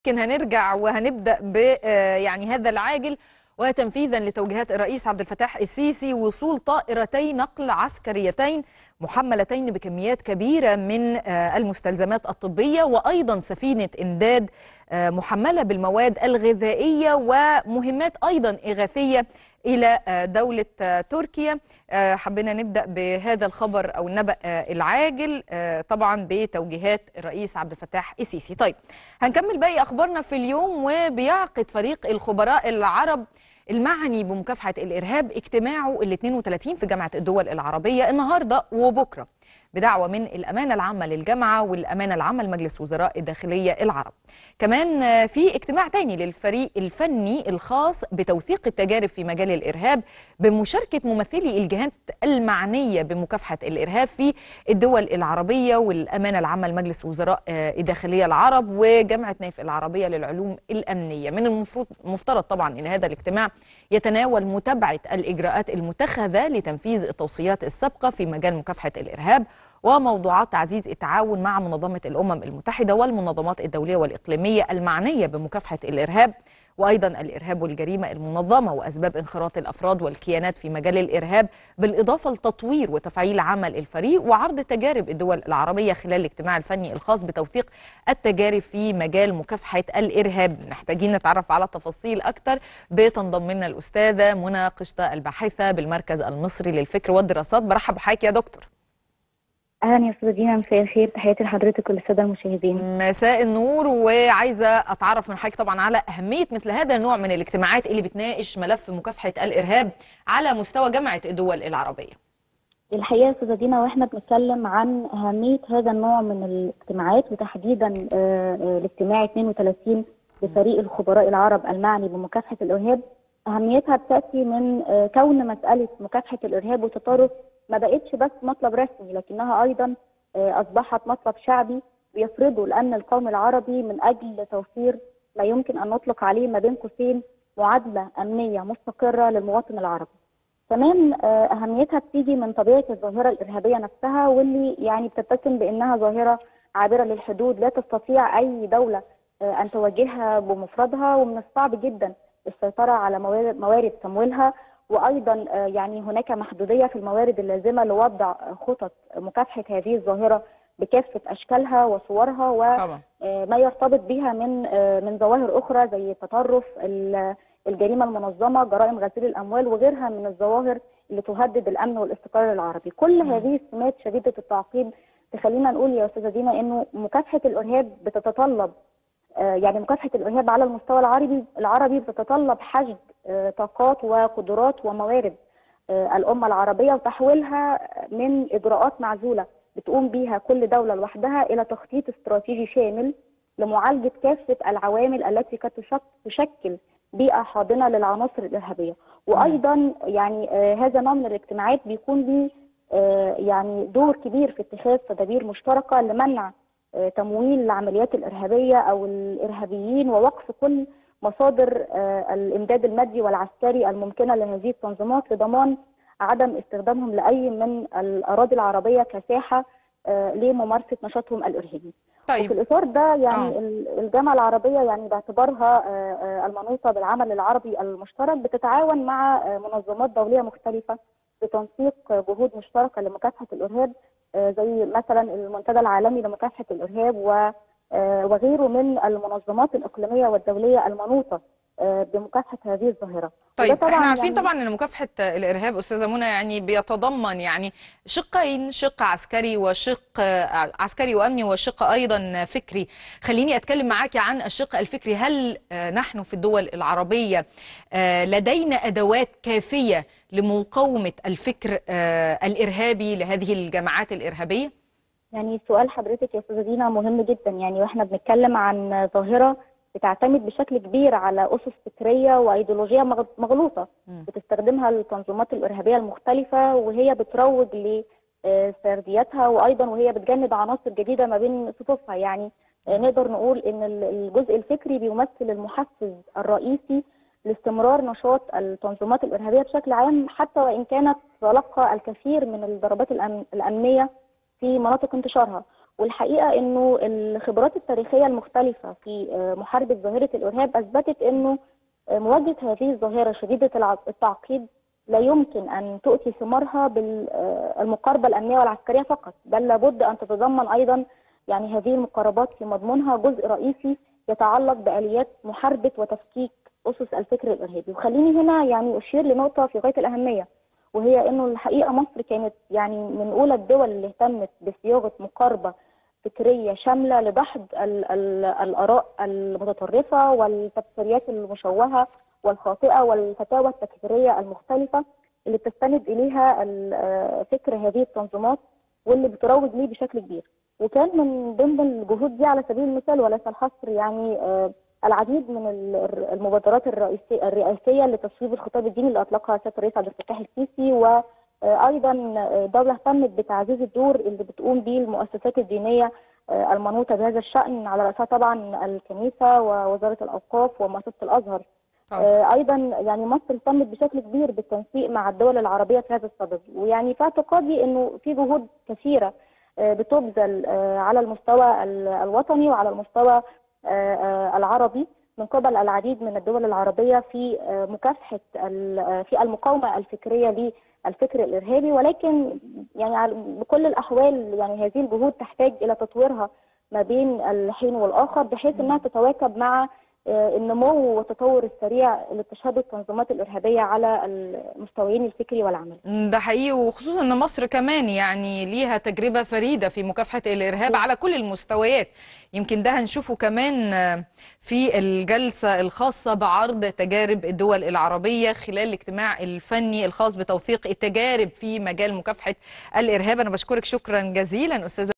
لكن هنرجع وهنبدا ب يعني هذا العاجل وتنفيذا لتوجيهات الرئيس عبد الفتاح السيسي وصول طائرتي نقل عسكريتين محملتين بكميات كبيره من المستلزمات الطبيه وايضا سفينه امداد محمله بالمواد الغذائيه ومهمات ايضا اغاثيه الى دوله تركيا حبينا نبدا بهذا الخبر او النبأ العاجل طبعا بتوجيهات الرئيس عبد الفتاح السيسي طيب هنكمل باقي اخبارنا في اليوم وبيعقد فريق الخبراء العرب المعني بمكافحه الارهاب اجتماعه ال 32 في جامعه الدول العربيه النهارده وبكره بدعوه من الامانه العامه للجامعه والامانه العامه لمجلس وزراء الداخليه العرب. كمان في اجتماع تاني للفريق الفني الخاص بتوثيق التجارب في مجال الارهاب بمشاركه ممثلي الجهات المعنيه بمكافحه الارهاب في الدول العربيه والامانه العامه لمجلس وزراء الداخليه العرب وجامعه نايف العربيه للعلوم الامنيه. من المفروض مفترض طبعا ان هذا الاجتماع يتناول متابعه الاجراءات المتخذه لتنفيذ التوصيات السابقه في مجال مكافحه الارهاب وموضوعات تعزيز التعاون مع منظمة الأمم المتحدة والمنظمات الدولية والإقليمية المعنية بمكافحة الإرهاب وأيضا الإرهاب والجريمة المنظمة وأسباب انخراط الأفراد والكيانات في مجال الإرهاب بالإضافة لتطوير وتفعيل عمل الفريق وعرض تجارب الدول العربية خلال الاجتماع الفني الخاص بتوثيق التجارب في مجال مكافحة الإرهاب محتاجين نتعرف على تفاصيل أكثر بتنضم لنا الأستاذة منى قشطة الباحثة بالمركز المصري للفكر والدراسات برحب بحضرتك يا دكتور اهلا يا استاذه دينا مساء الخير تحياتي لحضرتك وللساده المشاهدين مساء النور وعايزه اتعرف من حضرتك طبعا على اهميه مثل هذا النوع من الاجتماعات اللي بتناقش ملف مكافحه الارهاب على مستوى جامعه الدول العربيه الحقيقه يا استاذه دينا واحنا بنتكلم عن اهميه هذا النوع من الاجتماعات وتحديدا الاجتماع 32 لفريق الخبراء العرب المعني بمكافحه الارهاب اهميتها بتاتي من كون مساله مكافحه الارهاب والتطرف ما بقتش بس مطلب رسمي لكنها ايضا اصبحت مطلب شعبي بيفرضه الامن القومي العربي من اجل توفير ما يمكن ان نطلق عليه ما بين قوسين معادله امنيه مستقره للمواطن العربي. كمان اهميتها بتيجي من طبيعه الظاهره الارهابيه نفسها واللي يعني بتتسم بانها ظاهره عابره للحدود لا تستطيع اي دوله ان تواجهها بمفردها ومن الصعب جدا السيطره على موارد تمويلها وايضا يعني هناك محدوديه في الموارد اللازمه لوضع خطط مكافحه هذه الظاهره بكافه اشكالها وصورها وما يرتبط بها من من ظواهر اخرى زي التطرف الجريمه المنظمه جرائم غسيل الاموال وغيرها من الظواهر اللي تهدد الامن والاستقرار العربي كل هذه السمات شديده التعقيد تخلينا نقول يا استاذه دينا انه مكافحه الارهاب بتتطلب يعني مكافحه الارهاب على المستوى العربي العربي بتتطلب حشد طاقات وقدرات وموارد الامه العربيه وتحويلها من اجراءات معزوله بتقوم بها كل دوله لوحدها الى تخطيط استراتيجي شامل لمعالجه كافه العوامل التي قد تشكل بيئه حاضنه للعناصر الارهابيه وايضا يعني هذا نوع من الاجتماعات بيكون ليه يعني دور كبير في اتخاذ تدابير مشتركه لمنع تمويل العمليات الارهابيه او الارهابيين ووقف كل مصادر الامداد المادي والعسكري الممكنه لهذه التنظيمات لضمان عدم استخدامهم لاي من الاراضي العربيه كساحه لممارسه نشاطهم الارهابي. طيب. وفي الاطار ده يعني أوه. الجامعه العربيه يعني باعتبارها المنوطه بالعمل العربي المشترك بتتعاون مع منظمات دوليه مختلفه بتنسيق جهود مشتركه لمكافحه الارهاب زي مثلا المنتدى العالمي لمكافحه الارهاب و وغيره من المنظمات الاقليميه والدوليه المنوطه بمكافحه هذه الظاهره. طيب طبعا احنا عارفين يعني طبعا ان مكافحه الارهاب استاذه منى يعني بيتضمن يعني شقين شق عسكري وشق عسكري وامني وشق ايضا فكري. خليني اتكلم معاكي عن الشق الفكري هل نحن في الدول العربيه لدينا ادوات كافيه لمقاومه الفكر الارهابي لهذه الجماعات الارهابيه؟ يعني سؤال حضرتك يا استاذه دينا مهم جدا يعني واحنا بنتكلم عن ظاهره بتعتمد بشكل كبير على اسس فكريه وايديولوجيه مغلوطه بتستخدمها التنظيمات الارهابيه المختلفه وهي بتروج لسردياتها وايضا وهي بتجند عناصر جديده ما بين صفوفها يعني نقدر نقول ان الجزء الفكري بيمثل المحفز الرئيسي لاستمرار نشاط التنظيمات الارهابيه بشكل عام حتى وان كانت تلقى الكثير من الضربات الامنيه في مناطق انتشارها والحقيقه انه الخبرات التاريخيه المختلفه في آه، محاربه ظاهره الارهاب اثبتت انه آه، مواجهه هذه الظاهره شديده الع- التعقيد لا يمكن ان تؤتي ثمارها بالمقاربه الامنيه والعسكريه فقط بل لابد ان تتضمن ايضا يعني هذه المقاربات في مضمونها جزء رئيسي يتعلق باليات محاربه وتفكيك اسس الفكر الارهابي وخليني هنا يعني اشير لنقطه في غايه الاهميه وهي انه الحقيقه مصر كانت يعني من اولى الدول اللي اهتمت بصياغه مقاربه فكريه شامله لدحض ال- ال- الاراء المتطرفه والتفسيرات المشوهه والخاطئه والفتاوى التكفيريه المختلفه اللي بتستند اليها ال- آه، فكر هذه التنظيمات واللي بتروج ليه بشكل كبير وكان من ضمن الجهود دي على سبيل المثال وليس الحصر يعني آه، العديد من ال- المبادرات الرئيسية, الرئاسية لتصويب الخطاب الديني اللي أطلقها سيادة الرئيس عبد الفتاح السيسي وأيضا دولة اهتمت بتعزيز الدور اللي بتقوم به المؤسسات الدينية آه، المنوطة بهذا الشأن على رأسها طبعا الكنيسة ووزارة الأوقاف ومؤسسة الأزهر طبعا. آه، ايضا يعني مصر اهتمت بشكل كبير بالتنسيق مع الدول العربيه في هذا الصدد ويعني في اعتقادي انه في جهود كثيره آه، بتبذل آه، على المستوى ال- الوطني وعلى المستوى آه، آه، العربي من قبل العديد من الدول العربيه في آه، مكافحه ال- آه، في المقاومه الفكريه للفكر الارهابي ولكن يعني على- بكل الاحوال يعني هذه الجهود تحتاج الى تطويرها ما بين الحين والاخر بحيث انها تتواكب مع آه، النمو والتطور السريع اللي بتشهده التنظيمات الارهابيه على المستويين الفكري والعملي. ده حقيقي وخصوصا ان مصر كمان يعني ليها تجربه فريده في مكافحه الارهاب على كل المستويات يمكن ده هنشوفه كمان آه، في الجلسه الخاصه بعرض تجارب الدول العربيه خلال الاجتماع الفني الخاص بتوثيق التجارب في مجال مكافحه الارهاب انا بشكرك شكرا جزيلا استاذه